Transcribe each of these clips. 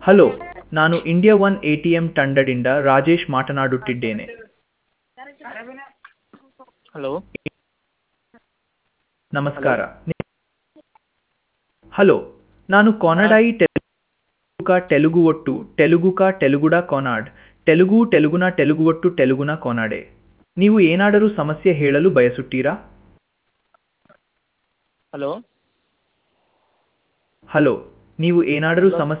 hello ನಾನು India one A T M ತಂಡದಿಂದ ರಾಜೇಶ್ ಮಾತನಾಡುತ್ತಿದ್ದೇನೆ ಹಲೋ ನಮಸ್ಕಾರ ಹಲೋ ನಾನು ಕೊನಡಾಯಿ ತೆಲುಗುಕ ತೆಲುಗು ಒಟ್ಟು ತೆಲುಗುಕ ತೆಲುಗುಡ ಕೊನಾಡ್ ತೆಲುಗು ತೆಲುಗುನ ತೆಲುಗು ಒಟ್ಟು ತೆಲುಗುನ ಕೊನಾಡೆ ನೀವು ಏನಾದರೂ ಸಮಸ್ಯೆ ಹೇಳಲು ಬಯಸುತ್ತೀರಾ ಹಲೋ ಹಲೋ ನೀವು ಏನಾದರೂ ಸಮಸ್ಯೆ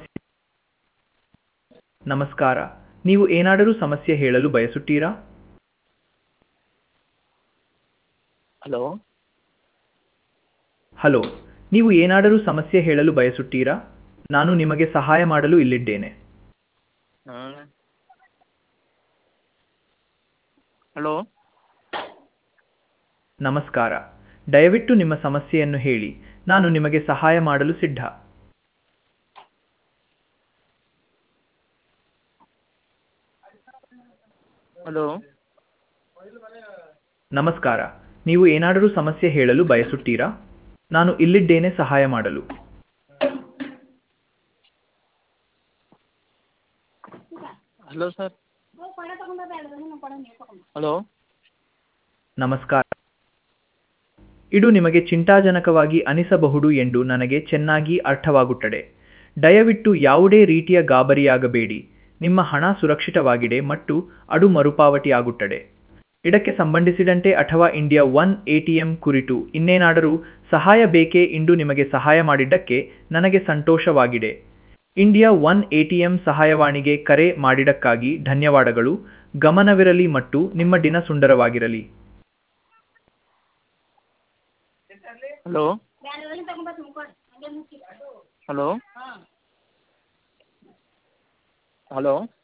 ನಮಸ್ಕಾರ ನೀವು ಏನಾದರೂ ಸಮಸ್ಯೆ ಹೇಳಲು ಬಯಸುತ್ತೀರಾ ಹಲೋ ಹಲೋ ನೀವು ಏನಾದರೂ ಸಮಸ್ಯೆ ಹೇಳಲು ಬಯಸುತ್ತೀರಾ ನಾನು ನಿಮಗೆ ಸಹಾಯ ಮಾಡಲು ಇಲ್ಲಿದ್ದೇನೆ ಹಾಂ ಹಲೋ ನಮಸ್ಕಾರ ದಯವಿಟ್ಟು ನಿಮ್ಮ ಸಮಸ್ಯೆಯನ್ನು ಹೇಳಿ ನಾನು ನಿಮಗೆ ಸಹಾಯ ಮಾಡಲು ಸಿದ್ಧ ಹಲೋ ನಮಸ್ಕಾರ ನೀವು ಏನಾದರೂ ಸಮಸ್ಯೆ ಹೇಳಲು ಬಯಸುತ್ತೀರಾ ನಾನು ಇಲ್ಲಿದ್ದೇನೆ ಸಹಾಯ ಮಾಡಲು ಹಲೋ ಸರ್ ಹಲೋ ನಮಸ್ಕಾರ ಇದು ನಿಮಗೆ ಚಿಂತಾಜನಕವಾಗಿ ಅನಿಸಬಹುದು ಎಂದು ನನಗೆ ಚೆನ್ನಾಗಿ ಅರ್ಥವಾಗುತ್ತದೆ ದಯವಿಟ್ಟು ಯಾವುದೇ ರೀತಿಯ ಗಾಬರಿಯಾಗಬೇಡಿ ನಿಮ್ಮ ಹಣ ಸುರಕ್ಷಿತವಾಗಿದೆ ಮತ್ತು ಅದು ಮರುಪಾವತಿಯಾಗುತ್ತದೆ ಇದಕ್ಕೆ ಸಂಬಂಧಿಸಿದಂತೆ ಅಥವಾ ಇಂಡಿಯಾ ಒನ್ ಎಟಿಎಂ ಕುರಿತು ಇನ್ನೇನಾದರೂ ಸಹಾಯ ಬೇಕೇ ಎಂದು ನಿಮಗೆ ಸಹಾಯ ಮಾಡಿದ್ದಕ್ಕೆ ನನಗೆ ಸಂತೋಷವಾಗಿದೆ ಇಂಡಿಯಾ ಒನ್ ಎಟಿಎಂ ಸಹಾಯವಾಣಿಗೆ ಕರೆ ಮಾಡಿದ್ದಕ್ಕಾಗಿ ಧನ್ಯವಾದಗಳು ಗಮನವಿರಲಿ ಮತ್ತು ನಿಮ್ಮ ದಿನ ಸುಂದರವಾಗಿರಲಿ ಹಲೋ ಹಲೋ ಹಲೋ